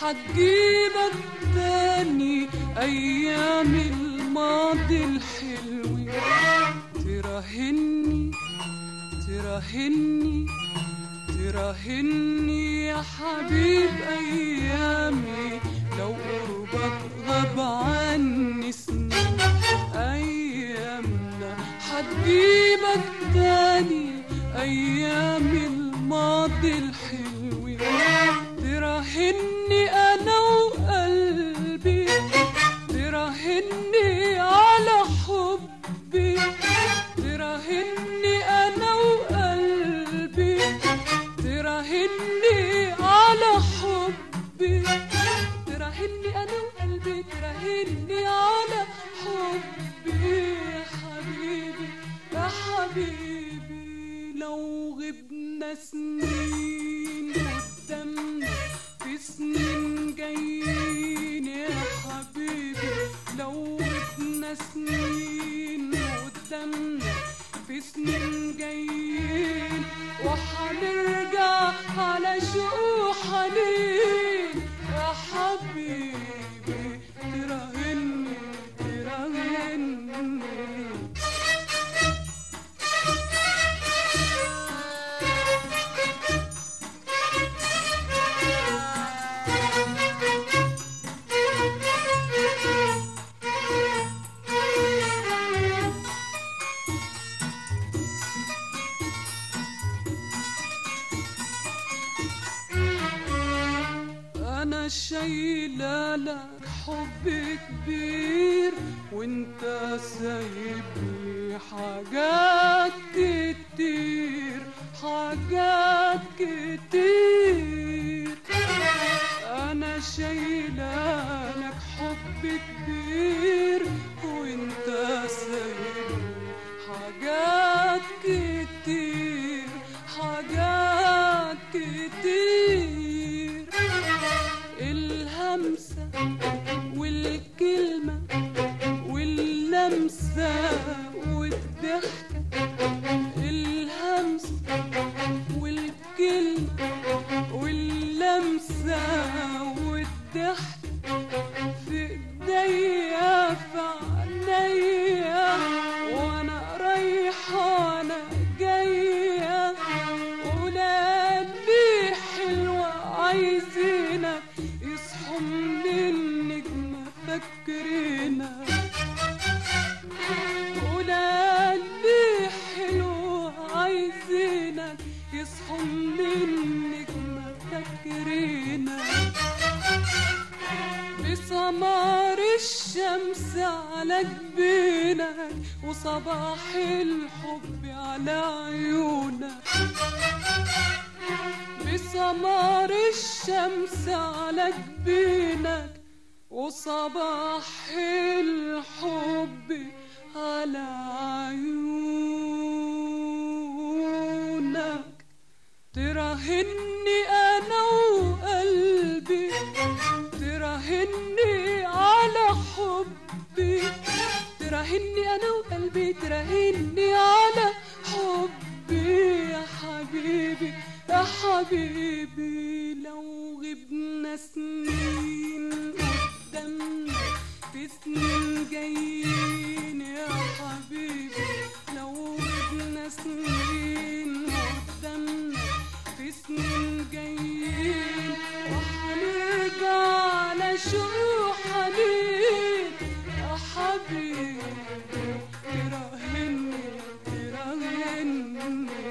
حتجيبك تاني أيام الماضي الحلو تراهني تراهني تراهني يا حبيب أيامي لو قربك غاب عني سنين أيامنا حتجيبك تاني أيام الماضي الحلو تراهني أنا وقلبي تراهني على حبي تراهني أنا وقلبي تراهني على حبي تراهني أنا وقلبي تراهني على حبي يا حبيبي يا حبيبي لو غبنا سنين قدامنا في سنين جايين يا حبيبي لو غبنا سنين قدامنا في سنين جايين وحنرجع على شوق حنين يا حبيبي تراهني تراهني انا شايله لك حب كبير وانت سايبني حاجات كتير حاجات كتير انا شايله لك حب كبير وانت سايبني حاجات كتير حاجات كتير الهمسة والكلمة واللمسة والضحكة الهمسة والكلمة واللمسة والضحكة في ايديا في عينيا وانا رايحة انا جاية ولادي حلوة عايزينك يصحوا من النجمة فاكرينك ولادي حلوة عايزينك يصحوا من النجمة فاكرينك بسمار الشمس على جبينك وصباح الحب على عيونك بسمار الشمس على جبينك وصباح الحب على عيونك تراهني انا وقلبي تراهني على حبي تراهني انا وقلبي تراهني على حبي يا حبيبي يا حبيبي لو غبنا سنين قدامنا في سنين جايين يا حبيبي لو غبنا سنين قدامنا في سنين جايين وهنرجع على شوق حنين يا حبيبي تراهني تراهني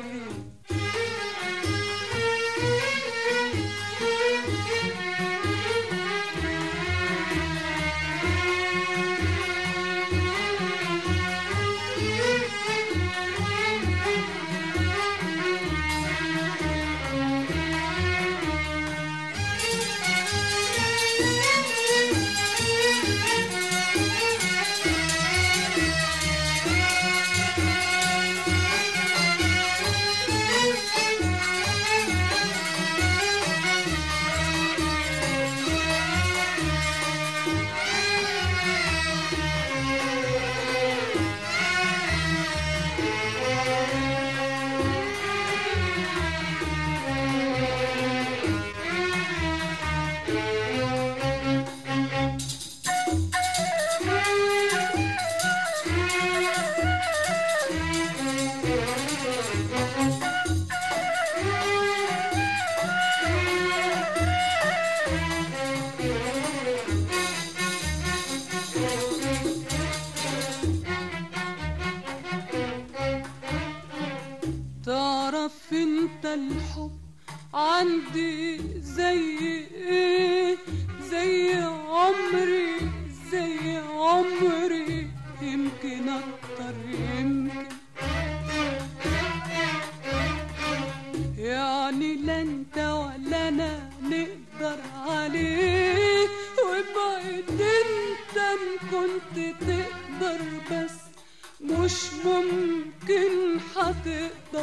تعرف انت الحب عندي زي ايه زي عمري زي عمري يمكن اكتر يمكن يعني لا انت ولا انا نقدر عليه وبعد انت ان كنت تقدر بس مش ممكن هتقدر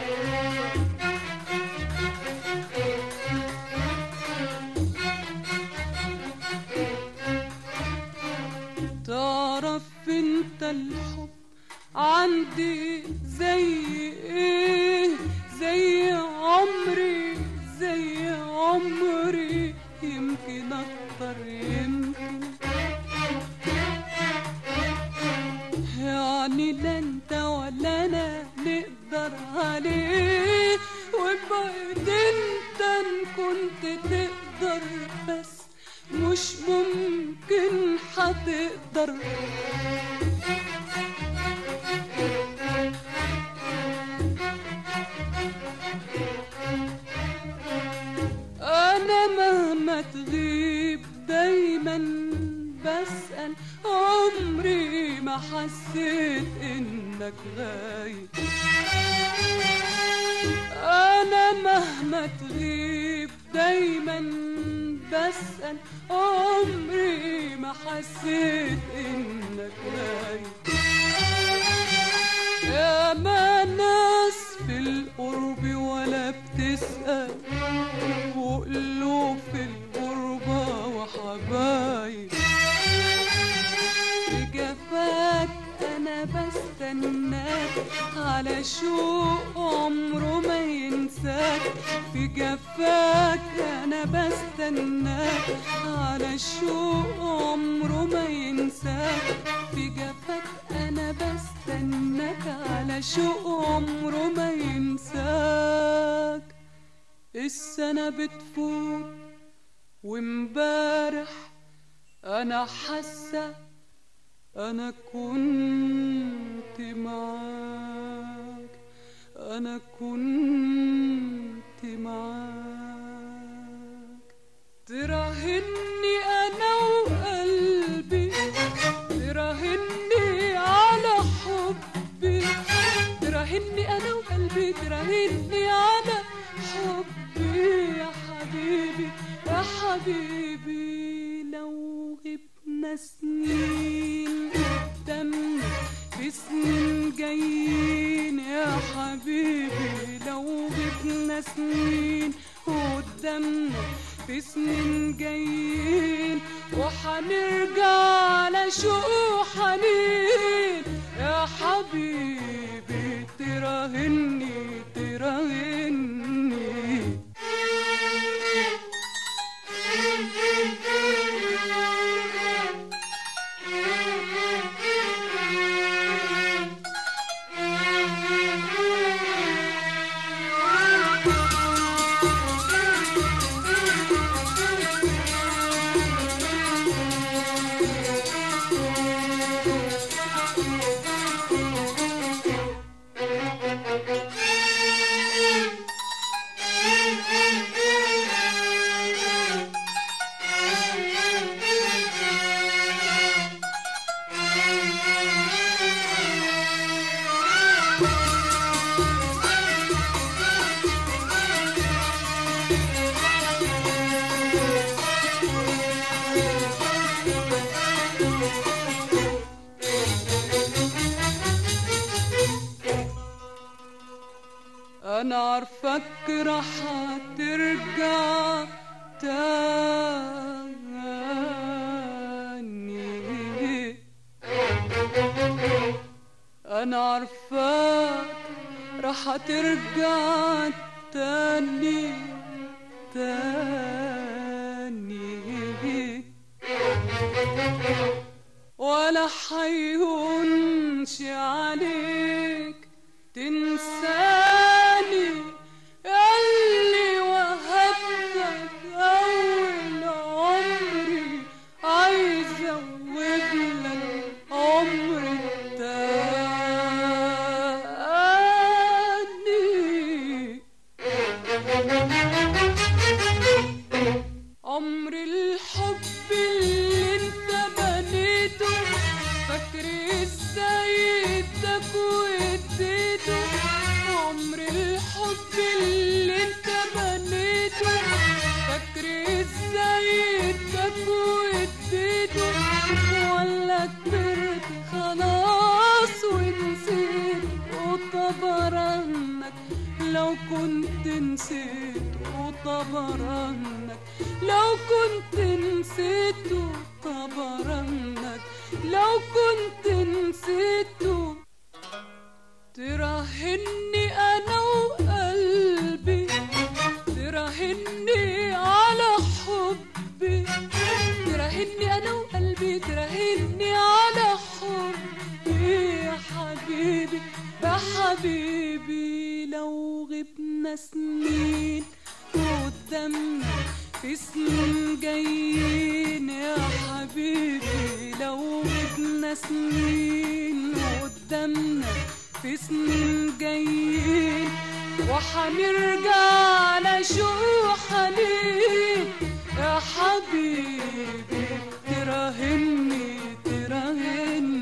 تعرف انت الحب عندي زي ايه زي عمري زي عمري يمكن اكتر يمكن يعني لا انت ولا انا نقدر عليه وبعد انت ان كنت تقدر بس مش ممكن هتقدر انا مهما تغيب دايما بسأل عمري ما حسيت انك غايب انا مهما تغيب دايما بسأل عمري ما حسيت انك غايب يا ما ناس في القرب ولا بتسأل وقلوب في الغربة وحبايب في جفاك أنا بستناك على شوق عمره ما ينساك في جفاك أنا بستناك على شوق عمره ما ينساك في جفاك أنا بستناك على شوق عمره ما ينساك السنة بتفوت وامبارح أنا حاسة أنا كنت معاك أنا كنت معاك تراهني أنا وقلبي تراهني على حبي تراهني أنا وقلبي تراهني على حبي يا حبيبي يا حبيبي لو غبنا سنين قدامنا في سنين جايين يا حبيبي لو غبنا سنين قدامنا في سنين جايين وحنرجع على شوق حنين يا حبيبي تراهني تراهني انا عارفك راح ترجع تاني انا عارفك راح ترجع تاني تاني ولا حيهونش عليك تنساني اللي وهبتك أول عمري عايز أزود لك عمر التاني الحب اللي انت بنيته فاكر ازاي اداك واديته ولا كبرت خلاص ونسيت وطبر عنك لو كنت نسيت وطبر عنك لو كنت نسيت وطبر عنك لو كنت نسيته تراهني انا وقلبي تراهني على حبي تراهني انا وقلبي تراهني على حبي يا حبيبي يا حبيبي لو غبنا سنين قدامنا في سنين جايين يا حبيبي لو غبنا سنين قدامنا في سنين جايين وحنرجع نشوف حنين يا حبيبي تراهني تراهني